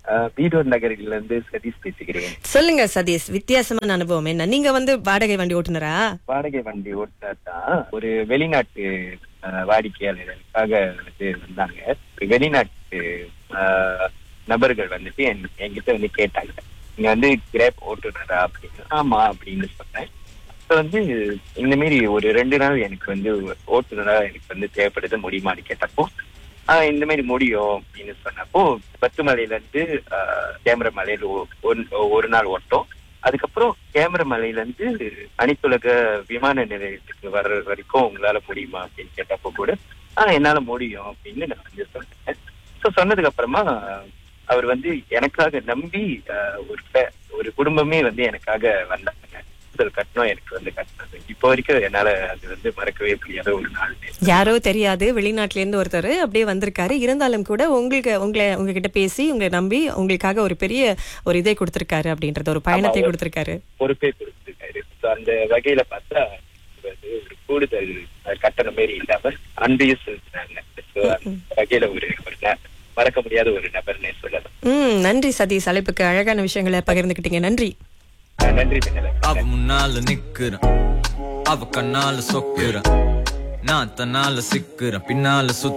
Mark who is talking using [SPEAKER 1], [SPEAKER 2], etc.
[SPEAKER 1] அஹ், பீடூர் நகரில் இருந்து சதீஷ் பேசுகிறேன்
[SPEAKER 2] சொல்லுங்க சதீஷ் வித்தியாசமான அனுபவம் என்ன நீங்க வந்து வாடகை வண்டி ஓட்டுனரா
[SPEAKER 1] வாடகை வண்டி ஓட்டுனர் தான் ஒரு வெளிநாட்டு அஹ், வாடிக்கையாளர்களுக்காக வந்து வந்தாங்க ஒரு வெளிநாட்டு அஹ், நபர்கள் வந்துட்டு என்- என்கிட்ட வந்து கேட்டாங்க நீங்க வந்து கிராப் ஓட்டுனரா அப்படின்னு ஆமா அப்படின்னு சொன்னேன் அப்ப வந்து இந்த மாதிரி ஒரு ரெண்டு நாள் எனக்கு வந்து ஓட்டுநரா எனக்கு வந்து தேவைப்படுது முடியுமான்னு கேட்டப்போ ஆஹ் இந்த மாதிரி முடியும் அப்படின்னு சொன்னப்போ பத்து மலையில இருந்து கேமரா மலையில ஒ- ஒரு- ஒரு நாள் ஓட்டம் அதுக்கப்புறம் கேமரா மலையில இருந்து அனைத்துலக விமான நிலையத்துக்கு வர்ற வரைக்கும் உங்களால முடியுமா அப்படின்னு கேட்டப்போ கூட ஆஹ் என்னால முடியும் அப்படின்னு நான் வந்து சொன்னேன் ஸோ சொன்னதுக்கு அப்புறமா அவர் வந்து எனக்காக நம்பி ஆஹ் ஒரு fa- ஒரு குடும்பமே வந்து எனக்காக வந்தாங்க முதல் கட்டணம் எனக்கு வந்து கட்டினது இப்போ வரைக்கும் என்னால அது வந்து மறக்கவே முடியாத ஒரு நாள்
[SPEAKER 2] யாரோ தெரியாது வெளிநாட்டுல இருந்து ஒருத்தர் அப்படியே வந்திருக்காரு இருந்தாலும் கூட உங்களுக்கு உங்களை உங்ககிட்ட பேசி உங்களை நம்பி உங்களுக்காக ஒரு பெரிய ஒரு இதை கொடுத்திருக்காரு அப்படின்றது ஒரு பயணத்தை
[SPEAKER 1] ஆமா.
[SPEAKER 2] கொடுத்திருக்காரு
[SPEAKER 1] பொறுப்பே கொடுத்துருக்காரு ஸோ அந்த வகையில பார்த்தா இது வந்து ஒரு கூடுதல் அஹ், கட்டணம் மாரி இல்லாம அன்பையும் செலுத்தினாங்க ஸோ அந்த வகையில ஒரு ஒரு ந- மறக்க முடியாத ஒரு நபர்னே சொல்லலாம்
[SPEAKER 2] ம் நன்றி சதீஷ் அழைப்புக்கு அழகான விஷயங்களை பகிர்ந்துக்கிட்டீங்க நன்றி
[SPEAKER 1] அஹ், நன்றி தினலை
[SPEAKER 3] அவ முன்னால நிக்கிறேன் அவ கண்ணால சொக்குறேன் நான் தன்னால சிக்கிறேன் பின்னால சுத்த